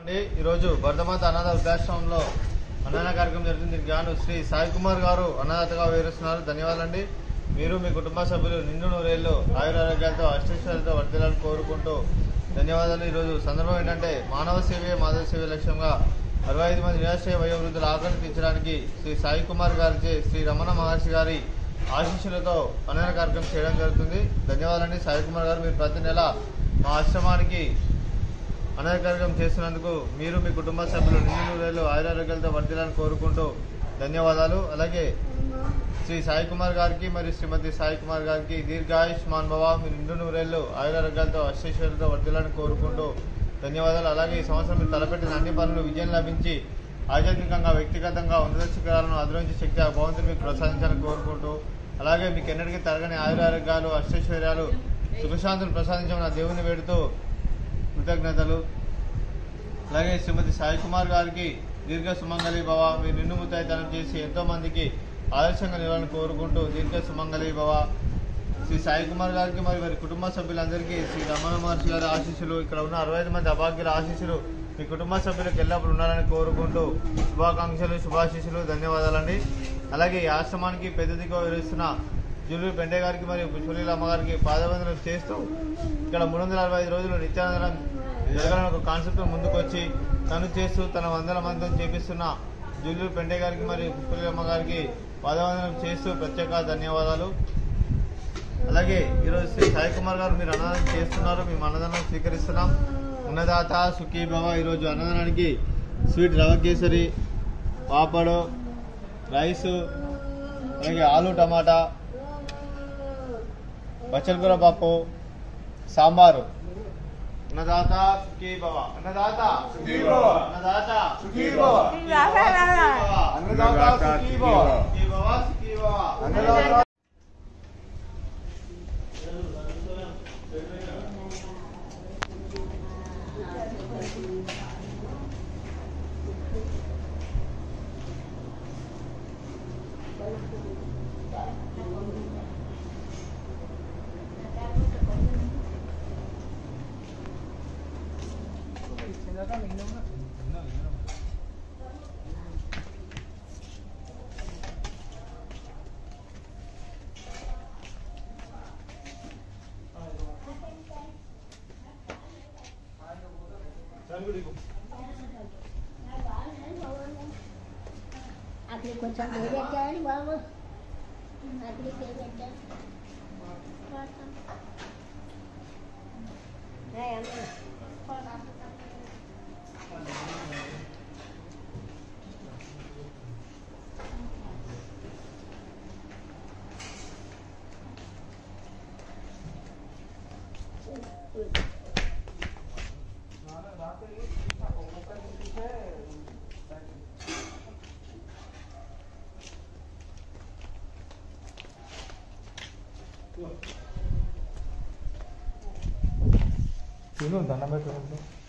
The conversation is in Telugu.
అండి ఈరోజు భరతమాత అనాథ వృద్ధాశ్రమంలో అన్నదాన కార్యక్రమం జరుగుతుంది దీనికి గాను శ్రీ సాయి కుమార్ గారు అన్నదాతగా వివరిస్తున్నారు ధన్యవాదాలండి మీరు మీ కుటుంబ సభ్యులు నిండు నూరేళ్ళు ఆయురారోగ్యాలతో అష్టైశ్వర్యాలతో వర్ధిల్లాలని కోరుకుంటూ ధన్యవాదాలు ఈరోజు సందర్భం ఏంటంటే మానవ సేవే మాధవ సేవే లక్ష్యంగా అరవై ఐదు మంది నిరాశ్రయ వయోవృద్ధుల ఆకలిని తీర్చడానికి శ్రీ సాయి కుమార్ గారిచే శ్రీ రమణ మహర్షి గారి ఆశీస్సులతో అన్నదాన కార్యక్రమం చేయడం జరుగుతుంది ధన్యవాదాలండి సాయి కుమార్ గారు మీరు ప్రతి నెల మా ఆశ్రమానికి అన్నదాన కార్యక్రమం చేస్తున్నందుకు మీరు మీ కుటుంబ సభ్యులు నిండు నూరేళ్ళు ఆయురారోగ్యాలతో వర్ధిల్లాలని కోరుకుంటూ ధన్యవాదాలు అలాగే శ్రీ సాయి కుమార్ గారికి మరియు శ్రీమతి సాయి కుమార్ గారికి దీర్ఘాయుష్మాన్ భవ మీ నిండు నూరేళ్ళు ఆయురారోగ్యాలతో అశ్వేశ్వరులతో వర్ధిల్లాలని కోరుకుంటూ ధన్యవాదాలు అలాగే ఈ సంవత్సరం మీరు తలపెట్టిన అన్ని పనులు విజయం లభించి ఆధ్యాత్మికంగా వ్యక్తిగతంగా ఉన్నత శిఖరాలను అధిరోహించే శక్తి ఆ భగవంతుడు మీకు ప్రసాదించాలని కోరుకుంటూ అలాగే మీకు ఎన్నటికీ తరగని ఆయురారోగ్యాలు అష్టైశ్వర్యాలు సుఖశాంతులు ప్రసాదించమని ఆ దేవుని వేడుతూ కృతజ్ఞతలు అలాగే శ్రీమతి సాయి కుమార్ గారికి దీర్ఘ సుమంగళి భవ మీ నిన్ను ముత్తైతనం చేసి ఎంతో మందికి ఆదర్శంగా నిలవాలని కోరుకుంటూ దీర్ఘ సుమంగళి భవ శ్రీ సాయి కుమార్ గారికి మరి వారి కుటుంబ సభ్యులందరికీ శ్రీ రమణ మహర్షి గారి ఆశీస్సులు ఇక్కడ ఉన్న అరవై ఐదు మంది అభాగ్యుల ఆశీస్సులు మీ కుటుంబ సభ్యులకు ఎల్లప్పుడూ ఉండాలని కోరుకుంటూ శుభాకాంక్షలు శుభాశీస్సులు ధన్యవాదాలండి అలాగే ఈ ఆశ్రమానికి పెద్ద దిగువ వివరిస్తున్న జుల్లు పెండే గారికి మరియు పుష్పలీల అమ్మగారికి పాదవందనం చేస్తూ ఇక్కడ మూడు వందల అరవై ఐదు రోజులు నిత్యానందనం జరగాలని ఒక కాన్సెప్ట్ ముందుకు వచ్చి తను చేస్తూ తన వందల మందితో చేపిస్తున్న జుల్లు పెండే గారికి మరియు పుష్పలీల అమ్మగారికి పాదవందనం చేస్తూ ప్రత్యేక ధన్యవాదాలు అలాగే ఈరోజు శ్రీ సాయి కుమార్ గారు మీరు అన్నదానం చేస్తున్నారు మేము అన్నదానం స్వీకరిస్తున్నాం ఉన్నదాత సుఖీ భవ ఈరోజు అన్నదానానికి స్వీట్ రవ కేసరి పాపడు రైసు అలాగే ఆలు టమాటా పచ్చలకూర పప్పు సాంబారు అన్నదాత సుఖీ భవ అన్నదాత సుఖీ భవ. అన్నదాత సుఖీ భవ. అన్నదాత సుఖీ భవ సుఖీ భవ సుఖీ భవ అన్నదాత అక్కడ కొంచెం పెట్టామని బాబు అక్కడ పెట్టాను తిను దండం పెట్టు